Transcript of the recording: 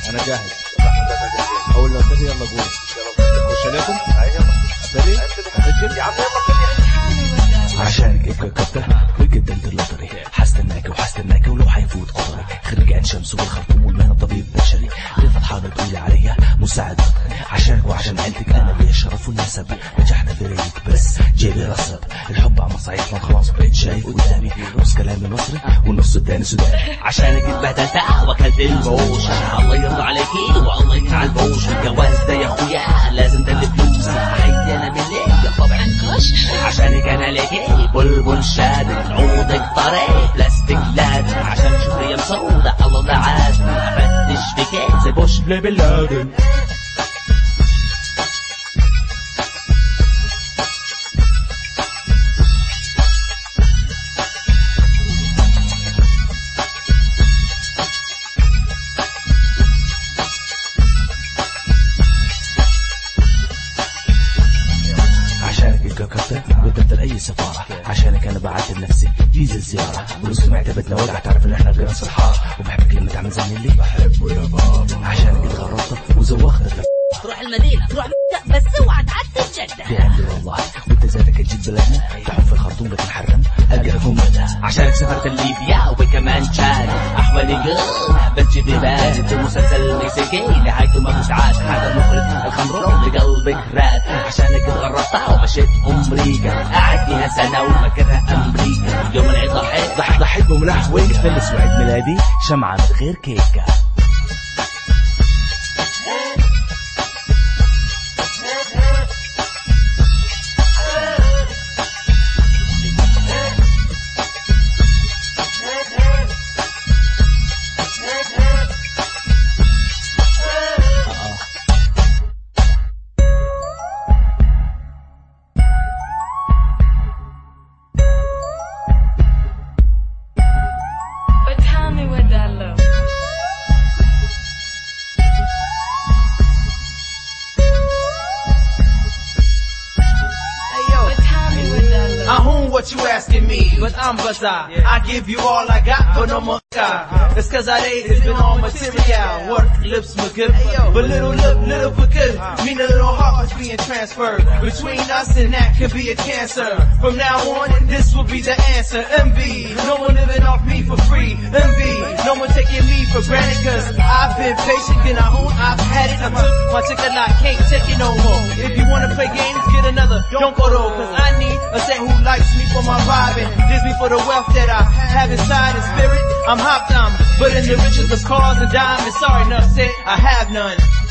انا جاهز اول ما ابتدي يلا قول خش عليكم ابتدي اسجل يا عم يلا عشانك ابقى كبتة بقدمت اللطري حستناك وحستناك ولو حيفوت قطري خريج عين شمس والخرطوم والمهنة طبيب بشري رفعت حاضر تقولي عليا مساعد عشانك وعشان عيلتك انا لي الشرف والنسب نجحنا في ريك بس جيبي رسب الحب عم صعيد ما خلاص بقيت شايف قدامي نص كلامي مصري والنص التاني سوداني عشانك اتبهدلت واكلت البوش الله يرضى عليكي والله يجعل بوش الجواز ده يا اخويا لازم ده الفلوس حيدي انا من ليك طبعا كش عشانك انا ليكي بلبل شادد عودك طري بلاستيك لازم عشان شوفي مسودة الله ده عازم افتش فيك زي بوش بلا بن لادن عشانك اتكركبت قدمت لأي سفارة عشانك أنا بعت لنفسي فيزا الزيارة ولو سمعت بدنا وجع تعرف إن إحنا في نفس الحارة وبحبك لما تعمل زي اللي بحبه يا بابا عشانك اتغربت وزوختك تروح المدينة تروح مكة بس اوعى تعدي الجدة في عندي والله وانت ذاتك جيت بلدنا تحف في الخرطوم لكن حرم ألقى في مدى عشانك سافرت ليبيا وكمان تشاد احوالي قل بس جيبي بارد المسلسل المكسيكي نهايته ما بتعاد هذا المخرج الخمر لقلبك راد عشانك اتغربت ومشيت امريكا قاعد فيها سنه وفاكرها امريكا يوم العيد ضحيت ضحك ضحك بملحوق فلس وعيد ميلادي شمعة من غير كيكة But tell me what that love. But tell me what that love. I own what you asking me, but I'm bizarre. I give you all I got, but no more sky. It's cause I ate, it's been all material. Work, lips, my good. But little lip, little but good. Mean a little heart was being transferred. Between us and that could be a cancer. From now on, this will be the answer. Envy, no one living off me for free. Envy, no one taking me for granted cause I've been patient and I own, I've had it. I took my ticket, I can't take it no more. If you wanna play games, get another. Don't go though, cause I need a set who likes me for my vibe and digs me for the wealth that I have inside in spirit. I'm hopped on, but in the riches of cars and diamonds, sorry enough said, I have none.